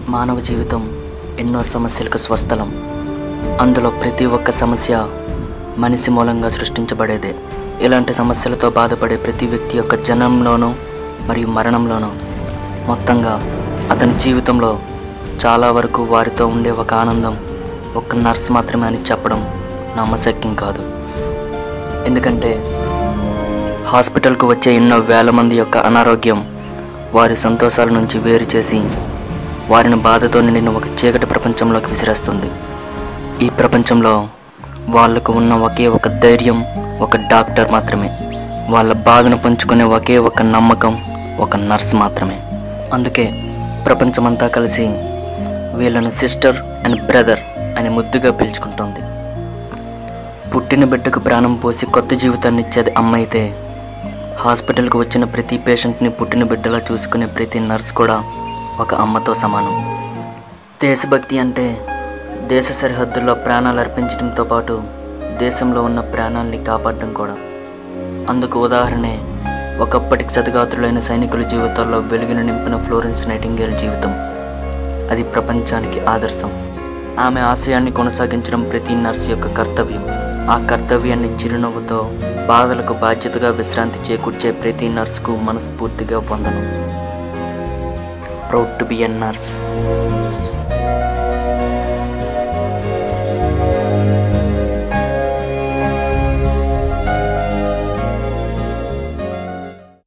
మానవ జీవితం ఎన్నో సమస్యలకు స్వస్థలం అందులో ప్రతి ఒక్క సమస్య మనిషి మూలంగా సృష్టించబడేదే ఇలాంటి సమస్యలతో బాధపడే ప్రతి వ్యక్తి యొక్క జనంలోనూ మరియు మరణంలోనూ మొత్తంగా అతని జీవితంలో చాలా వరకు వారితో ఉండే ఒక ఆనందం ఒక నర్స్ మాత్రమే అని చెప్పడం నమ్మశక్యం కాదు ఎందుకంటే హాస్పిటల్కు వచ్చే ఎన్నో వేల మంది యొక్క అనారోగ్యం వారి సంతోషాల నుంచి వేరు చేసి వారిని బాధతో నిండిన ఒక చీకటి ప్రపంచంలోకి విసిరేస్తుంది ఈ ప్రపంచంలో వాళ్ళకు ఉన్న ఒకే ఒక ధైర్యం ఒక డాక్టర్ మాత్రమే వాళ్ళ బాధను పంచుకునే ఒకే ఒక నమ్మకం ఒక నర్స్ మాత్రమే అందుకే ప్రపంచమంతా కలిసి వీళ్ళని సిస్టర్ అండ్ బ్రదర్ అని ముద్దుగా పిలుచుకుంటుంది పుట్టిన బిడ్డకు ప్రాణం పోసి కొత్త జీవితాన్ని ఇచ్చేది అమ్మ అయితే హాస్పిటల్కి వచ్చిన ప్రతి పేషెంట్ని పుట్టిన బిడ్డలా చూసుకునే ప్రతి నర్స్ కూడా ఒక అమ్మతో సమానం దేశభక్తి అంటే దేశ సరిహద్దుల్లో ప్రాణాలు అర్పించడంతో పాటు దేశంలో ఉన్న ప్రాణాల్ని కాపాడడం కూడా అందుకు ఉదాహరణే ఒకప్పటికి సతగాత్రులైన సైనికుల జీవితాల్లో వెలుగును నింపిన ఫ్లోరెన్స్ నైటింగేల్ జీవితం అది ప్రపంచానికి ఆదర్శం ఆమె ఆశయాన్ని కొనసాగించడం ప్రతి నర్స్ యొక్క కర్తవ్యం ఆ కర్తవ్యాన్ని చిరునవ్వుతో బాధలకు బాధ్యతగా విశ్రాంతి చేకూర్చే ప్రతి నర్స్కు మనస్ఫూర్తిగా వందనం proud to be an nurse